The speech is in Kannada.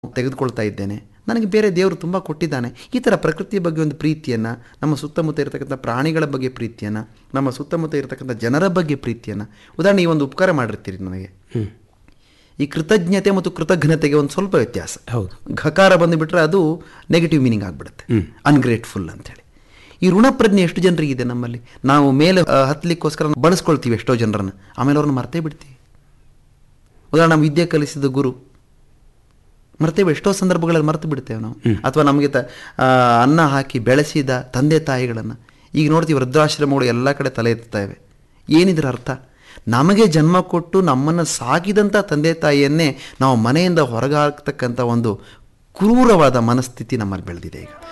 ತೆಗೆದುಕೊಳ್ತಾ ಇದ್ದೇನೆ ನನಗೆ ಬೇರೆ ದೇವರು ತುಂಬ ಕೊಟ್ಟಿದ್ದಾನೆ ಈ ಥರ ಪ್ರಕೃತಿಯ ಬಗ್ಗೆ ಒಂದು ಪ್ರೀತಿಯನ್ನು ನಮ್ಮ ಸುತ್ತಮುತ್ತ ಇರತಕ್ಕಂಥ ಪ್ರಾಣಿಗಳ ಬಗ್ಗೆ ಪ್ರೀತಿಯನ್ನು ನಮ್ಮ ಸುತ್ತಮುತ್ತ ಇರತಕ್ಕಂಥ ಜನರ ಬಗ್ಗೆ ಪ್ರೀತಿಯನ್ನು ಉದಾಹರಣೆ ಈ ಒಂದು ಉಪಕಾರ ಮಾಡಿರ್ತೀರಿ ನನಗೆ ಈ ಕೃತಜ್ಞತೆ ಮತ್ತು ಕೃತಜ್ಞತೆಗೆ ಒಂದು ಸ್ವಲ್ಪ ವ್ಯತ್ಯಾಸ ಹೌದು ಘಕಾರ ಬಂದುಬಿಟ್ರೆ ಅದು ನೆಗೆಟಿವ್ ಮೀನಿಂಗ್ ಆಗಿಬಿಡುತ್ತೆ ಅನ್ಗ್ರೇಟ್ಫುಲ್ ಅಂತೇಳಿ ಈ ಋಣ ಪ್ರಜ್ಞೆ ಎಷ್ಟು ಜನರಿಗಿದೆ ನಮ್ಮಲ್ಲಿ ನಾವು ಮೇಲೆ ಆ, ಹತ್ತಲಿಕ್ಕೋಸ್ಕರ ಬಳಸ್ಕೊಳ್ತೀವಿ ಎಷ್ಟೋ ಜನರನ್ನು ಆಮೇಲೆ ಅವ್ರನ್ನ ಮರ್ತೇ ಬಿಡ್ತೀವಿ ಉದಾಹರಣೆ ನಮ್ಮ ವಿದ್ಯೆ ಕಲಿಸಿದ ಗುರು ಮರ್ತೇವೆ ಎಷ್ಟೋ ಸಂದರ್ಭಗಳಲ್ಲಿ ಮರೆತು ಬಿಡ್ತೇವೆ ನಾವು ಅಥವಾ ನಮಗೆ ತ ಆ, ಅನ್ನ ಹಾಕಿ ಬೆಳೆಸಿದ ತಂದೆ ತಾಯಿಗಳನ್ನು ಈಗ ನೋಡ್ತೀವಿ ವೃದ್ಧಾಶ್ರಮಗಳು ಎಲ್ಲ ಕಡೆ ತಲೆ ಎತ್ತುತ್ತವೆ ಏನಿದ್ರ ಅರ್ಥ ನಮಗೆ ಜನ್ಮ ಕೊಟ್ಟು ನಮ್ಮನ್ನು ಸಾಕಿದಂಥ ತಂದೆ ತಾಯಿಯನ್ನೇ ನಾವು ಮನೆಯಿಂದ ಹೊರಗೆ ಹಾಕ್ತಕ್ಕಂಥ ಒಂದು ಕ್ರೂರವಾದ ಮನಸ್ಥಿತಿ ನಮ್ಮಲ್ಲಿ ಬೆಳೆದಿದೆ ಈಗ